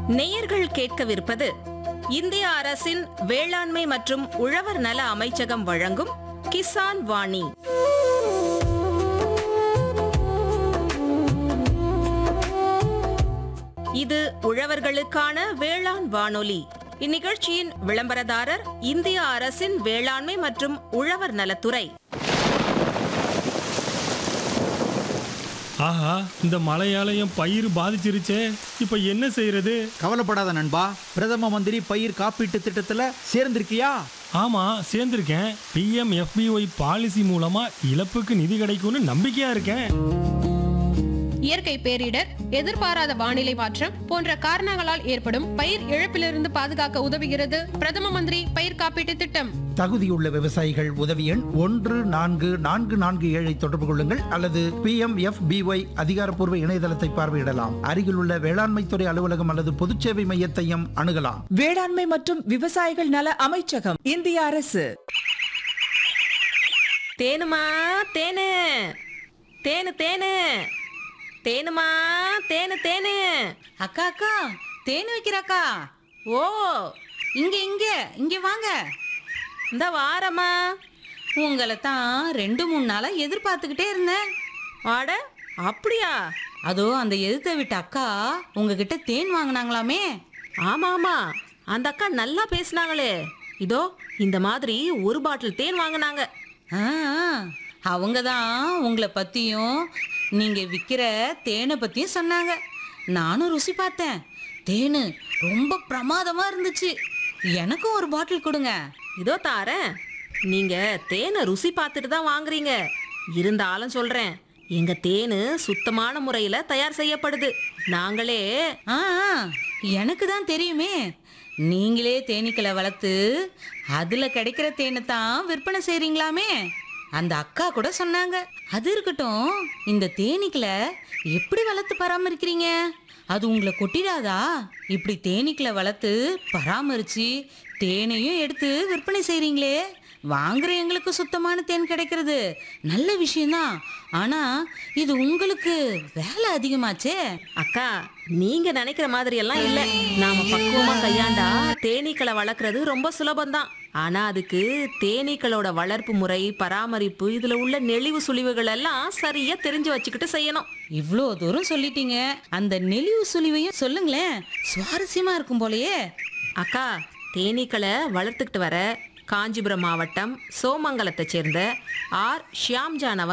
நேயர்கள் கேட்கவிருப்பது இந்திய அரசின் வேளாண்மை மற்றும் உழவர் நல அமைச்சகம் வழங்கும் கிசான் வாணி இது உழவர்களுக்கான வேளாண் வானொலி இந்நிகழ்ச்சியின் விளம்பரதாரர் இந்திய அரசின் வேளாண்மை மற்றும் உழவர் நலத்துறை ஆஹா இந்த மழையாலயம் பயிர் பாதிச்சிருச்சே இப்போ என்ன செய்யறது கவலைப்படாத நண்பா பிரதம மந்திரி பயிர் காப்பீட்டு திட்டத்துல சேர்ந்திருக்கியா ஆமா சேர்ந்திருக்கேன் பிஎம் எஃபிஒய் பாலிசி மூலமா இழப்புக்கு நிதி கிடைக்கும்னு நம்பிக்கையா இருக்கேன் இயற்கை பேரிடர் எதிர்பாராத வானிலை மாற்றம் போன்ற காரணங்களால் ஏற்படும் பயிர் இழப்பிலிருந்து பாதுகாக்க உதவுகிறது பிரதம மந்திரி பயிர் காப்பீட்டு திட்டம் தகுதியுள்ள விவசாயிகள் உதவி எண் ஒன்று நான்கு நான்கு நான்கு ஏழை தொடர்பு கொள்ளுங்கள் அல்லது பி எம் எஃப் பிஒய் அதிகாரப்பூர்வ இணையதளத்தை பார்வையிடலாம் அருகிலுள்ள வேளாண்மைத்துறை அலுவலகம் அல்லது பொதுச்சேவை மையத்தையும் அணுகலாம் வேளாண்மை மற்றும் விவசாயிகள் நல அமைச்சகம் இந்திய அரசு தேனுமா தேனு தேனு தேனு தேனுமா தேனு தேனு அக்கா அக்கா தேன் வைக்கிறாக்கா ஓ இங்க இங்க இங்க வாங்க இந்த வாரம்மா உங்களை தான் ரெண்டு மூணு நாளா எதிர்பார்த்துக்கிட்டே இருந்தேன் ஆட அப்படியா அதோ அந்த எதிர்த்த விட்ட அக்கா உங்ககிட்ட தேன் வாங்கினாங்களாமே ஆமா ஆமா அந்த அக்கா நல்லா பேசுனாங்களே இதோ இந்த மாதிரி ஒரு பாட்டில் தேன் வாங்கினாங்க ஆ அவங்க தான் உங்களை பத்தியும் நீங்க விக்கிற தேனை பத்தியும் சொன்னாங்க நானும் ருசி பார்த்தேன் தேனு ரொம்ப பிரமாதமா இருந்துச்சு எனக்கும் ஒரு பாட்டில் கொடுங்க இதோ தாரேன் நீங்க தேனை ருசி பார்த்துட்டு தான் வாங்குறீங்க இருந்தாலும் சொல்றேன் எங்க தேனு சுத்தமான முறையில தயார் செய்யப்படுது நாங்களே ஆ ஆ, எனக்கு தான் தெரியுமே நீங்களே தேனீக்களை வளர்த்து அதுல கிடைக்கிற தேனை தான் விற்பனை செய்றீங்களாமே அந்த அக்கா கூட சொன்னாங்க அது இருக்கட்டும் இந்த தேனீக்களை எப்படி வளர்த்து பராமரிக்கிறீங்க அது உங்களை கொட்டிடாதா இப்படி தேனீக்களை வளர்த்து பராமரிச்சு தேனையும் எடுத்து விற்பனை செய்றீங்களே வாங்குற எங்களுக்கு சுத்தமான தேன் கிடைக்கிறது நல்ல விஷயம்தான் ஆனா இது உங்களுக்கு வேலை அதிகமாச்சே அக்கா நீங்க நினைக்கிற மாதிரி எல்லாம் இல்ல நாம பக்குவமா கையாண்டா தேனீக்களை வளர்க்கறது ரொம்ப சுலபம்தான் ஆனா அதுக்கு தேனீக்களோட வளர்ப்பு முறை பராமரிப்பு இதுல உள்ள நெளிவு சுழிவுகள் எல்லாம் சரியா தெரிஞ்சு வச்சுக்கிட்டு செய்யணும் இவ்வளோ தூரம் சொல்லிட்டீங்க அந்த நெளிவு சுழிவையும் சொல்லுங்களேன் சுவாரஸ்யமா இருக்கும் போலயே அக்கா தேனீக்களை வளர்த்துக்கிட்டு வர காஞ்சிபுரம் மாவட்டம் சோமங்கலத்தை சேர்ந்த ஆர் ஷியாம்ஜான் அவங்க